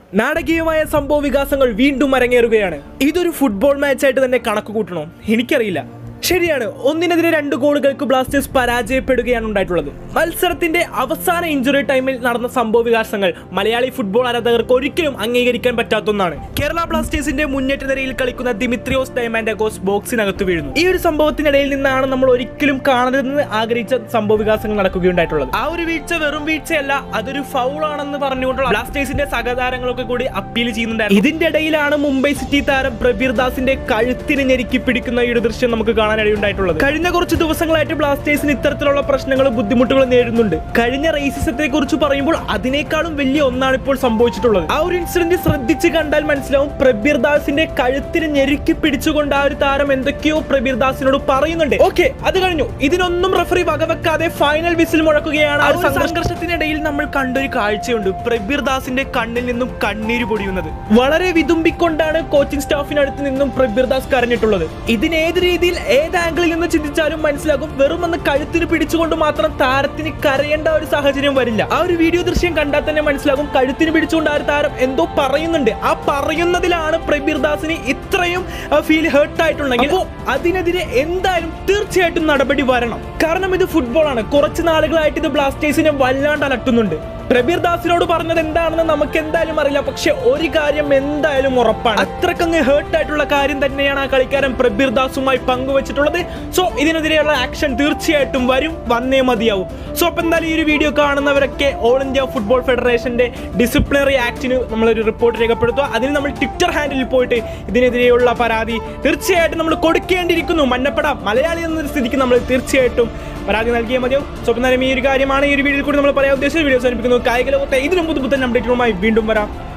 നാടകീയമായ സംഭവ വികാസങ്ങൾ വീണ്ടും അരങ്ങേറുകയാണ് ഇതൊരു ഫുട്ബോൾ മാച്ചായിട്ട് തന്നെ കണക്ക് കൂട്ടണോ എനിക്കറിയില്ല ശരിയാണ് ഒന്നിനെതിരെ രണ്ട് ഗോളുകൾക്ക് ബ്ലാസ്റ്റേഴ്സ് പരാജയപ്പെടുകയാണ് ഉണ്ടായിട്ടുള്ളത് മത്സരത്തിന്റെ അവസാന ഇഞ്ചുറി ടൈമിൽ നടന്ന സംഭവ വികാസങ്ങൾ മലയാളി ഫുട്ബോൾ ആരാധകർക്ക് ഒരിക്കലും അംഗീകരിക്കാൻ പറ്റാത്ത ഒന്നാണ് കേരള ബ്ലാസ്റ്റേഴ്സിന്റെ മുന്നേറ്റ നിരയിൽ കളിക്കുന്ന ദിമിത്രിയോസ് ഡയമൻഡഗോസ് ബോക്സിനകത്ത് വീഴുന്നു ഈ ഒരു സംഭവത്തിനിടയിൽ നിന്നാണ് നമ്മൾ ഒരിക്കലും കാണരുതെന്ന് ആഗ്രഹിച്ച സംഭവ വികാസങ്ങൾ നടക്കുകയുണ്ടായിട്ടുള്ളത് ആ ഒരു വീഴ്ച വെറും വീഴ്ചയല്ല അതൊരു ഫൗൾ ആണെന്ന് പറഞ്ഞുകൊണ്ടുള്ള ബ്ലാസ്റ്റേഴ്സിന്റെ സഹതാരങ്ങളൊക്കെ കൂടി അപ്പീൽ ചെയ്യുന്നുണ്ടായിരുന്നു ഇതിന്റെ ഇടയിലാണ് മുംബൈ സിറ്റി താരം പ്രബീർ ദാസിന്റെ കഴുത്തിന് ഞെരുക്കി പിടിക്കുന്ന ഈ ഒരു ദൃശ്യം നമുക്ക് കാണാനിടയുണ്ടായിട്ടുള്ളത് കഴിഞ്ഞ കുറച്ച് ദിവസങ്ങളായിട്ട് ബ്ലാസ്റ്റേഴ്സിന് ഇത്തരത്തിലുള്ള പ്രശ്നങ്ങളും ബുദ്ധിമുട്ടുകളും നേരിടുന്നുണ്ട് കഴിഞ്ഞ റേസിസത്തെ കുറിച്ച് പറയുമ്പോൾ അതിനേക്കാളും വലിയ ഒന്നാണ് ഇപ്പോൾ സംഭവിച്ചിട്ടുള്ളത് ആ ഒരു ഇൻസിഡന്റ് ശ്രദ്ധിച്ച് കണ്ടാൽ മനസ്സിലാവും പ്രബീർ ദാസിന്റെ കഴുത്തിന് ഞെരുക്കി പിടിച്ചുകൊണ്ട് ആ ഒരു താരം എന്തൊക്കെയോ പ്രബീർ ദാസിനോട് പറയുന്നുണ്ട് ഓക്കെ അത് കഴിഞ്ഞു ഇതിനൊന്നും റെഫറി വകവെക്കാതെ ഫൈനൽ വിസിൽ മുഴക്കുകയാണ് ആ ഒരു സംഘർഷത്തിനിടയിൽ നമ്മൾ കണ്ടൊരു കാഴ്ചയുണ്ട് പ്രബീർ ദാസിന്റെ കണ്ണിൽ നിന്നും കണ്ണീര് പൊടിയുന്നത് വളരെ വിതുമ്പിക്കൊണ്ടാണ് കോച്ചിങ് സ്റ്റാഫിനടുത്ത് നിന്നും പ്രബീർ ദാസ് കരഞ്ഞിട്ടുള്ളത് ഇതിന് ഏത് രീതിയിൽ ഏത് ആംഗിളിൽ നിന്ന് ചിന്തിച്ചാലും മനസ്സിലാകും വെറും ഒന്ന് കഴുത്തിന് പിടിച്ചുകൊണ്ട് മാത്രം താരത്തിന് കരയേണ്ട ഒരു സാഹചര്യം വരില്ല ആ ഒരു വീഡിയോ ദൃശ്യം കണ്ടാൽ തന്നെ മനസ്സിലാകും കഴുത്തിന് പിടിച്ചുകൊണ്ട് ആ ഒരു താരം എന്തോ പറയുന്നുണ്ട് ആ പറയുന്നതിലാണ് പ്രബീർ ദാസിന് ഇത്രയും ഫീൽ ഹേർട്ട് ആയിട്ടുണ്ടെങ്കിൽ അപ്പോ അതിനെതിരെ എന്തായാലും തീർച്ചയായിട്ടും നടപടി വരണം കാരണം ഇത് ഫുട്ബോൾ ആണ് കുറച്ച് നാളുകളായിട്ട് ഇത് ബ്ലാസ്റ്റേഴ്സിനെ വല്ലാണ്ട് അലട്ടുന്നുണ്ട് പ്രബീർ ദാസിനോട് പറഞ്ഞത് എന്താണെന്ന് നമുക്ക് എന്തായാലും അറിയില്ല പക്ഷെ ഒരു കാര്യം എന്തായാലും ഉറപ്പാണ് അത്രക്കങ്ങ് ഹേർട്ട് ആയിട്ടുള്ള കാര്യം തന്നെയാണ് ആ കളിക്കാരൻ പ്രബീർ ദാസുമായി പങ്കുവച്ചിട്ടുള്ളത് സോ ഇതിനെതിരെയുള്ള ആക്ഷൻ തീർച്ചയായിട്ടും വരും വന്നേ മതിയാവും സോ അപ്പൊ എന്തായാലും ഈ ഒരു വീഡിയോ കാണുന്നവരൊക്കെ ഓൾ ഇന്ത്യ ഫുട്ബോൾ ഫെഡറേഷന്റെ ഡിസിപ്ലിനറി ആക്ടിന് നമ്മളൊരു റിപ്പോർട്ട് രേഖപ്പെടുത്തുക അതിന് നമ്മൾ ട്വിറ്റർ ഹാൻഡിൽ പോയിട്ട് ഇതിനെതിരെയുള്ള പരാതി തീർച്ചയായിട്ടും നമ്മൾ കൊടുക്കേണ്ടിയിരിക്കുന്നു മന്നപ്പട മലയാളി എന്ന സ്ഥിതിക്ക് നമ്മൾ തീർച്ചയായിട്ടും പരാതി നൽകിയേ മതിയോ സോ അപ്പം ഈ ഒരു കാര്യമാണ് ഈ ഒരു വീഡിയോയിൽ കൂടി നമ്മൾ പറയാൻ ഉദ്ദേശിച്ച വീഡിയോ അവസാനിപ്പിക്കുന്നു കായിക ലോകത്തെ ഇതിനും പുതു പുത്തൻ അപ്ഡേറ്റുകളുമായി വീണ്ടും വരാം